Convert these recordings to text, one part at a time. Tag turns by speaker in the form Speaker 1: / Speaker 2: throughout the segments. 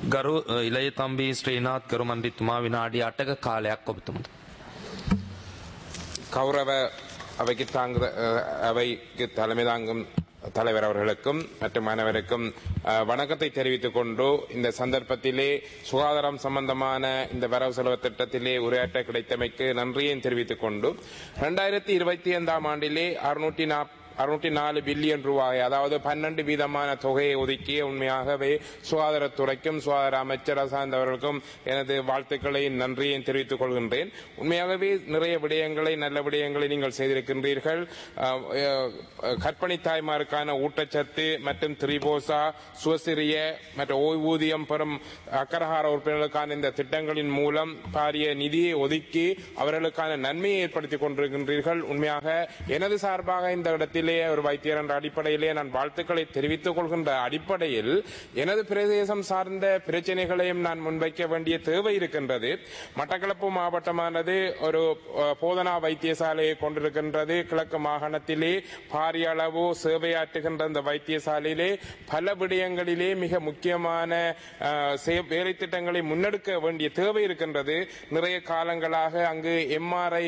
Speaker 1: ගරු ඉලය තම්බී ශ්‍රීනාත් කරු මන්දිතුමා විනාඩි අටක කාලයක් ඔබතුමට.
Speaker 2: கௌரவ அவைக்கு தாங்க அஹ், அவைக்கு தலைமை தாங்கும் தலைவர் அவர்களுக்கும் மற்றும் அனைவருக்கும் அஹ், வணக்கத்தை தெரிவித்துக் கொண்டு இந்த சந்தர்ப்பத்திலே சுகாதாரம் சம்பந்தமான இந்த வரவு செலவு திட்டத்திலே உரையாற்ற கிடைத்தமைக்கு நன்றியையும் தெரிவித்துக் கொண்டு இரண்டாயிரத்தி இருபத்தி ஐந்தாம் ஆண்டிலே அறுநூற்றி அறுநூற்றி நாலு பில்லியன் ரூபாய் அதாவது பன்னெண்டு வீதமான தொகையை ஒதுக்கிய உண்மையாகவே சுகாதாரத்துறைக்கும் சுகாதார அமைச்சர் சார்ந்தவர்களுக்கும் எனது வாழ்த்துக்களையும் நன்றியையும் தெரிவித்துக் கொள்கின்றேன் உண்மையாகவே நிறைய விடயங்களை நல்ல விடயங்களை நீங்கள் செய்திருக்கின்றீர்கள் அஹ், அஹ், கர்ப்பிணி தாய்மாருக்கான ஊட்டச்சத்து மற்றும் திரிபோசா சுவசிரிய மற்றும் ஓய்வூதியம் பெறும் அக்கரஹார உறுப்பினர்களுக்கான இந்த திட்டங்களின் மூலம் பாரிய நிதியை ஒதுக்கி அவர்களுக்கான நன்மையை ஏற்படுத்திக் கொண்டிருக்கின்றீர்கள் உண்மையாக எனது சார்பாக இந்த இடத்திலே ஒரு வைத்தியர் என்ற அடிப்படையிலே நான் வாழ்த்துக்களை தெரிவித்துக் கொள்கின்ற அடிப்படையில் எனது பிரதேசம் சார்ந்த பிரச்சனைகளையும் நான் முன்வைக்க வேண்டிய தேவை இருக்கின்றது மட்டக்களப்பு மாவட்டமானது ஒரு அஹ், போதனா வைத்தியசாலையை கொண்டிருக்கின்றது கிழக்கு மாகாணத்திலே பாரிய அளவு சேவையாற்றுகின்ற இந்த வைத்தியசாலையிலே பல விடயங்களிலே மிக முக்கியமான அஹ், செய- வேலை திட்டங்களை முன்னெடுக்க வேண்டிய தேவை இருக்கின்றது நிறைய காலங்களாக அங்கு எம்ஆர்ஐ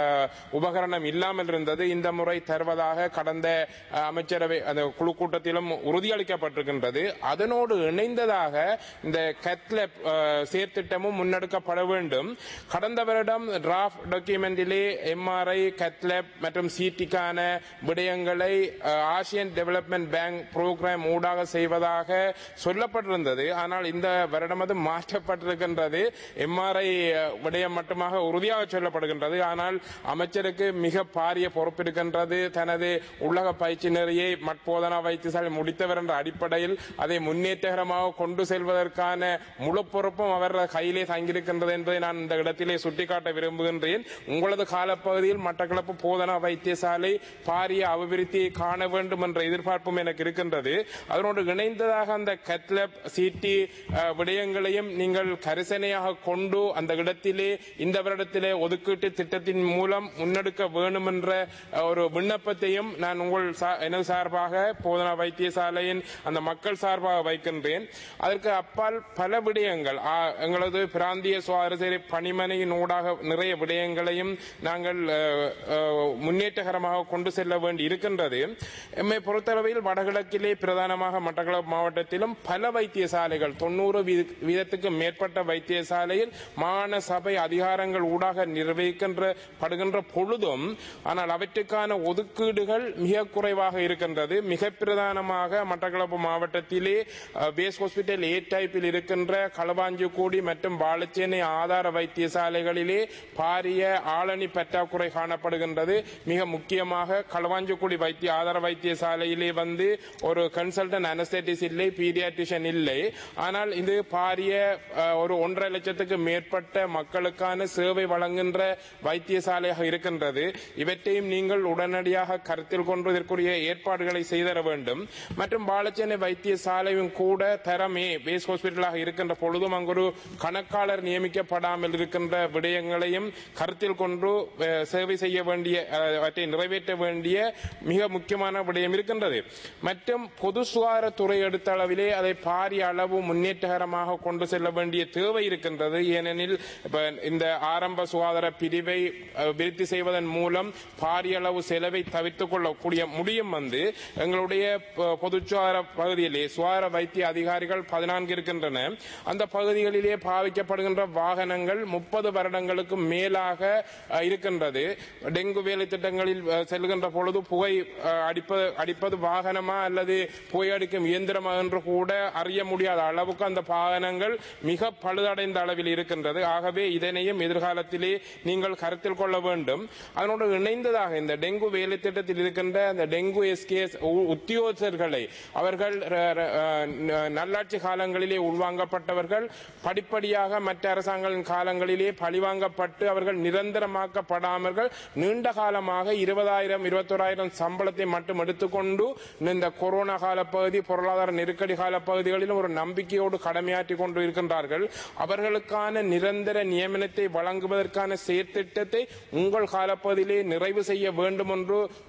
Speaker 2: உபகரணம் இல்லாமல் இருந்தது இந்த முறை தருவதாக கடந்த அஹ், அமைச்சரவை அந்த குழு கூட்டத்திலும் உறுதியளிக்கப்பட்டிருக்கின்றது அதனோடு இணைந்ததாக இந்த கத்லப் செயற்திட்டமும் முன்னெடுக்கப்பட வேண்டும் கடந்த வருடம் டிராஃப்ட் டாக்குமெண்டிலே எம்ஆர்ஐ கத்லப் மற்றும் சிடிக்கான விடயங்களை அஹ், ஆசியன் டெவலப்மெண்ட் பேங்க் புரோகிராம் ஊடாக செய்வதாக சொல்லப்பட்டிருந்தது ஆனால் இந்த வருடம் அது மாற்றப்பட்டிருக்கின்றது எம்ஆர்ஐ விடயம் மட்டுமாக உறுதியாக சொல்லப்படுகின்றது ஆனால் அமைச்சருக்கு மிக பாரிய பொறுப்பு இருக்கின்றது தனது உள்ளக பயிற்சி நெறியை மட்போதனா வைத்தியசாலை முடித்தவர் என்ற அடிப்படையில் அதை முன்னேற்றகரமாக கொண்டு செல்வதற்கான முழு பொறுப்பும் அவர் கையிலே தங்கியிருக்கின்றது என்பதை நான் இந்த இடத்திலே சுட்டிக்காட்ட விரும்புகின்றேன் உங்களது காலப்பகுதியில் மட்டக்களப்பு போதனா வைத்தியசாலை பாரிய அபிவிருத்தியை காண வேண்டும் என்ற எதிர்பார்ப்பும் எனக்கு இருக்கின்றது அதனோடு இணைந்ததாக அந்த கத்லப் சிடி விடயங்களையும் நீங்கள் கரிசனையாக கொண்டு அந்த இடத்திலே இந்த வருடத்திலே ஒதுக்கீட்டு திட்டத்தின் மூலம் முன்னெடுக்க வேண்டும் என்ற அஹ், ஒரு விண்ணப்பத்தையும் நான் உங்கள் சா- எனது சார்பாக போதனா வைத்தியசாலையின் அந்த மக்கள் சார்பாக வைக்கின்றேன் அதற்கு அப்பால் பல விடயங்கள் ஆ, எங்களது பிராந்திய சுவாரஸ்ய பணிமனையின் ஊடாக நிறைய விடயங்களையும் நாங்கள் அஹ், அஹ், முன்னேற்றகரமாக கொண்டு செல்ல வேண்டி இருக்கின்றது எம்மை பொறுத்தளவில் வடகிழக்கிலே பிரதானமாக மட்டக்களப்பு மாவட்டத்திலும் பல வைத்தியசாலைகள் தொண்ணூறு வீத- வீதத்துக்கு மேற்பட்ட வைத்தியசாலையில் மாகாண சபை அதிகாரங்கள் ஊடாக நிர்வகிக்கின்ற படுகின்ற பொழுதும் ஆனால் அவற்றுக்கான ஒதுக்கீடுகள் மிக குறைவாக இருக்கின்றது மிக பிரதானமாக மட்டக்களப்பு மாவட்டத்திலே அஹ், பேஸ் ஹாஸ்பிட்டல் ஏ டைப்பில் இருக்கின்ற களவாஞ்சிக்கூடி மற்றும் வாழச்சேனை ஆதார வைத்தியசாலைகளிலே பாரிய ஆளணி பற்றாக்குறை காணப்படுகின்றது மிக முக்கியமாக களவாஞ்சிக்குடி வைத்திய ஆதார வைத்தியசாலையிலே வந்து ஒரு கன்சல்டன்ட் அனஸ்தட்டிஸ் இல்லை பீடியாட்ரிஷியன் இல்லை ஆனால் இது பாரிய அஹ், ஒரு ஒன்றரை லட்சத்துக்கு மேற்பட்ட மக்களுக்கான சேவை வழங்குகின்ற வைத்தியசாலையாக இருக்கின்றது இவற்றையும் நீங்கள் உடனடியாக கருத்தில் கொண்டு இதற்குரிய ஏற்பாடுகளை செய்தர வேண்டும் மற்றும் பாலச்சேனை வைத்தியசாலையும் கூட தரமே பேஸ் ஹாஸ்பிட்டலாக இருக்கின்ற பொழுதும் அங்கு ஒரு கணக்காளர் நியமிக்கப்படாமல் இருக்கின்ற விடயங்களையும் கருத்தில் கொண்டு அஹ், சேவை செய்ய வேண்டிய அஹ், அவற்றை நிறைவேற்ற வேண்டிய மிக முக்கியமான விடயம் இருக்கின்றது மற்றும் பொது சுகாதாரத்துறை எடுத்த அளவிலே அதை பாரிய அளவு முன்னேற்றகரமாக கொண்டு செல்ல வேண்டிய தேவை இருக்கின்றது ஏனெனில் இப்ப இந்த ஆரம்ப சுகாதார பிரிவை அஹ், விருத்தி செய்வதன் மூலம் பாரிய அளவு செலவை தவிர்த்துக் கொள்ளக்கூடிய முடியும் வந்து எங்களுடைய ப- பொது சுகாதார பகுதியிலே சுகாதார வைத்திய அதிகாரிகள் பதினான்கு இருக்கின்றன அந்த பகுதிகளிலே பாவிக்கப்படுகின்ற வாகனங்கள் முப்பது வருடங்களுக்கு மேலாக அஹ், இருக்கின்றது டெங்கு வேலை திட்டங்களில் அஹ், செல்கின்ற பொழுது புகை அஹ், அடிப்பது அடிப்பது வாகனமா அல்லது புகை அடிக்கும் இயந்திரமா என்று கூட அறிய முடியாத அளவுக்கு அந்த வாகனங்கள் மிக பழுதடைந்த அளவில் இருக்கின்றது ஆகவே இதனையும் எதிர்காலத்திலே நீங்கள் கருத்தில் கொள்ள வேண்டும் அதனோடு இணைந்ததாக இந்த டெங்கு வேலை திட்டத்தில் இருக்கின்ற அந்த டெங்கு எஸ்கேஎஸ் உத்தியோகஸ்தர்களை அவர்கள் ர- ர- அஹ், ந- நல்லாட்சி காலங்களிலே உள்வாங்கப்பட்டவர்கள் படிப்படியாக மற்ற அரசாங்கங்களின் காலங்களிலே பழிவாங்கப்பட்டு அவர்கள் நிரந்தரமாக்கப்படாமர்கள் நீண்ட காலமாக இருபதாயிரம் இருபத்தோராயிரம் சம்பளத்தை மட்டும் எடுத்துக்கொண்டு இந்த கொரோனா கால பகுதி பொருளாதார நெருக்கடி கால பகுதிகளிலும் ஒரு நம்பிக்கையோடு கடமையாற்றி கொண்டு இருக்கின்றார்கள் அவர்களுக்கான நிரந்தர நியமனத்தை வழங்குவதற்கான செயற்திட்டத்தை உங்கள் காலப்பகுதியிலே நிறைவு செய்ய வேண்டும் என்று ஒரு விண்ணப்ப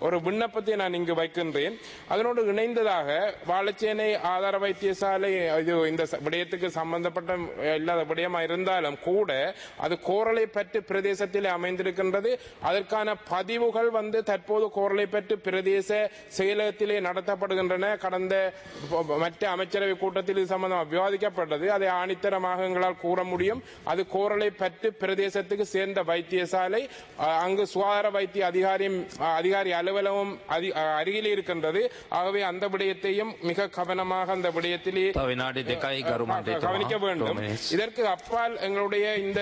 Speaker 2: விண்ணப்பத்தை நான் இங்கு வைக்கின்றேன் அதனோடு இணைந்ததாக வாழைச்சேனை ஆதார வைத்தியசாலை இது இந்த ச- விடயத்துக்கு சம்பந்தப்பட்ட இல்லாத விடயமா இருந்தாலும் கூட அது கோரளை பற்று பிரதேசத்தில் அமைந்திருக்கின்றது அதற்கான பதிவுகள் வந்து தற்போது கோரளை பற்று பிரதேச செயலகத்திலே நடத்தப்படுகின்றன கடந்த ப- மற்ற அமைச்சரவை கூட்டத்தில் இது சம்பந்தமாக விவாதிக்கப்பட்டது அதை ஆணித்தரமாக எங்களால் கூற முடியும் அது கோரளை பற்று பிரதேசத்துக்கு சேர்ந்த வைத்தியசாலை அஹ், அங்கு சுகாதார வைத்திய அதிகாரியும் அஹ், அதிகாரி அலுவலகம் அதி- அஹ், அருகிலே இருக்கின்றது ஆகவே அந்த விடயத்தையும் மிக கவனமாக அந்த விடயத்திலே
Speaker 1: තව විනාඩි දෙකයි ගරු
Speaker 2: கவனிக்க
Speaker 1: මන්ත්‍රීතුමා
Speaker 2: வேண்டும்
Speaker 1: Two minutes.
Speaker 2: இதற்கு அப்பால் எங்களுடைய இந்த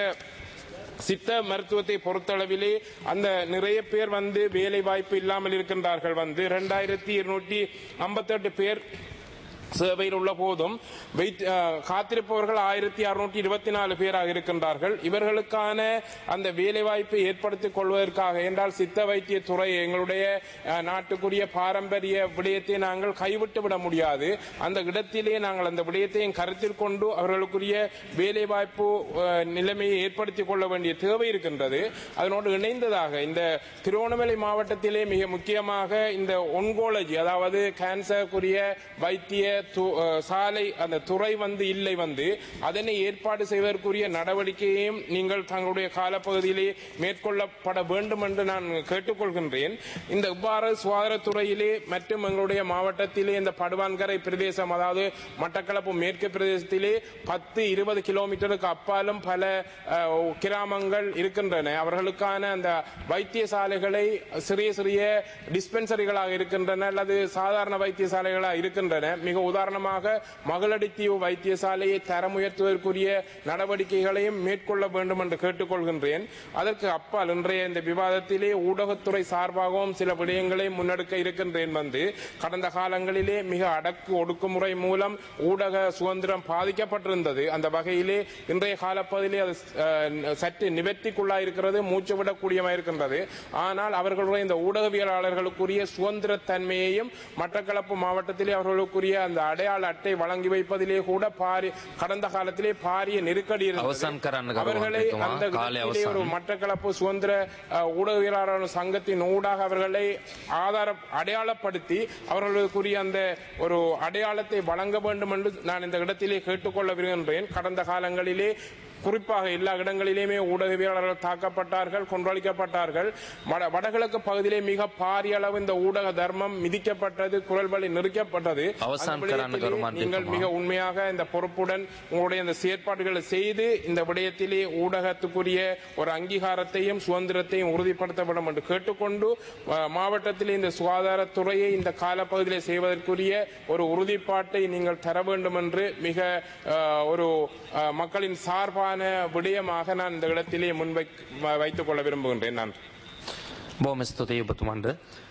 Speaker 2: சித்த மருத்துவத்தை பொறுத்தளவிலே அந்த நிறைய பேர் வந்து வேலை வாய்ப்பு இல்லாமல் இருக்கின்றார்கள் வந்து இரண்டாயிரத்தி இருநூற்றி ஐம்பத்தெட்டு பேர் சேவையில் உள்ள போதும் வெயிட்- அஹ், காத்திருப்பவர்கள் ஆயிரத்தி அறுநூற்றி இருபத்தி நாலு பேராக இருக்கின்றார்கள் இவர்களுக்கான அந்த வேலைவாய்ப்பை ஏற்படுத்திக் கொள்வதற்காக என்றால் சித்த வைத்திய துறை எங்களுடைய அஹ், நாட்டுக்குரிய பாரம்பரிய விடயத்தை நாங்கள் கைவிட்டு விட முடியாது அந்த இடத்திலே நாங்கள் அந்த விடயத்தையும் கருத்தில் கொண்டு அவர்களுக்குரிய வேலைவாய்ப்பு அஹ், நிலைமையை ஏற்படுத்திக் கொள்ள வேண்டிய தேவை இருக்கின்றது அதனோடு இணைந்ததாக இந்த திருவண்ணாமலை மாவட்டத்திலே மிக முக்கியமாக இந்த ஒன்கோலஜி அதாவது கேன்சருக்குரிய வைத்திய து- அஹ், சாலை அந்த துறை வந்து இல்லை வந்து அதனை ஏற்பாடு செய்வதற்குரிய நடவடிக்கையையும் நீங்கள் தங்களுடைய காலப்பகுதியிலே மேற்கொள்ளப்பட வேண்டும் என்று நான் கேட்டுக்கொள்கின்றேன் இந்த இவ்வாறு சுகாதாரத்துறையிலே மற்றும் எங்களுடைய மாவட்டத்திலே இந்த படுவான்கரை பிரதேசம் அதாவது மட்டக்களப்பு மேற்கு பிரதேசத்திலே பத்து இருபது கிலோமீட்டருக்கு அப்பாலும் பல அஹ், கிராமங்கள் இருக்கின்றன அவர்களுக்கான அந்த வைத்தியசாலைகளை சிறிய சிறிய டிஸ்பென்சரிகளாக இருக்கின்றன அல்லது சாதாரண வைத்தியசாலைகளாக இருக்கின்றன மிக உதாரணமாக மகளடித்தீவு வைத்தியசாலையை தரம் உயர்த்துவதற்குரிய நடவடிக்கைகளையும் மேற்கொள்ள வேண்டும் என்று கேட்டுக்கொள்கின்றேன் அதற்கு அப்பால் இன்றைய இந்த விவாதத்திலே ஊடகத்துறை சார்பாகவும் சில விடயங்களை முன்னெடுக்க இருக்கின்றேன் வந்து கடந்த காலங்களிலே மிக அடக்கு ஒடுக்குமுறை மூலம் ஊடக சுதந்திரம் பாதிக்கப்பட்டிருந்தது அந்த வகையிலே இன்றைய காலப்பகுதியிலே அது அஹ், சற்று நிவர்த்திக்குள்ளாயிருக்கிறது மூச்சு விடக்கூடியமா இருக்கின்றது ஆனால் அவர்களுடைய இந்த ஊடகவியலாளர்களுக்குரிய சுதந்திர தன்மையையும் மட்டக்களப்பு மாவட்டத்திலே அவர்களுக்குரிய அந்த அடையாள அட்டை வழங்கி வைப்பதிலே கூட பாரி கடந்த காலத்திலே பாரிய நெருக்கடி
Speaker 1: அவசான் கரන්න
Speaker 2: இருந்தது
Speaker 1: கරුවන්
Speaker 2: அவர்களை
Speaker 1: දෙතුමා.
Speaker 2: அந்த
Speaker 1: කාලය
Speaker 2: இடத்திலே ஒரு
Speaker 1: අවසන්.
Speaker 2: மட்டக்களப்பு சுதந்திர அஹ், ஊடகவியலாளர் சங்கத்தின் ஊடாக அவர்களை ஆதார அடையாளப்படுத்தி அவர்களுக்குரிய அந்த ஒரு அடையாளத்தை வழங்க வேண்டும் என்று நான் இந்த இடத்திலே கேட்டுக்கொள்ள விரும்புகின்றேன் கடந்த காலங்களிலே குறிப்பாக எல்லா இடங்களிலுமே ஊடகவியலாளர்கள் தாக்கப்பட்டார்கள் கொன்றளிக்கப்பட்டார்கள் வட- வடகிழக்கு பகுதியிலே மிக பாரிய அளவு இந்த ஊடக தர்மம் மிதிக்கப்பட்டது குரல் வழி நெருக்கப்பட்டது
Speaker 1: அவசான்
Speaker 2: அந்த
Speaker 1: கரான
Speaker 2: விடயத்திலே
Speaker 1: கருமான்
Speaker 2: நீங்கள்
Speaker 1: திட்டுமா.
Speaker 2: மிக உண்மையாக இந்த பொறுப்புடன் உங்களுடைய இந்த செயற்பாடுகளை செய்து இந்த விடயத்திலே ஊடகத்துக்குரிய ஒரு அங்கீகாரத்தையும் சுதந்திரத்தையும் உறுதிப்படுத்த வேண்டும் என்று கேட்டுக்கொண்டு அஹ், மாவட்டத்திலே இந்த சுகாதாரத்துறையை இந்த காலப்பகுதியிலே செய்வதற்குரிய ஒரு உறுதிப்பாட்டை நீங்கள் தர வேண்டும் என்று மிக அஹ், ஒரு அஹ், மக்களின் சார்பான விடயமாக நான் இந்த இடத்திலே முன்வை வைத்துக் கொள்ள விரும்புகின்றேன் நன்றி
Speaker 1: බොහොම ස්තුතියි ඔබතුමන්ට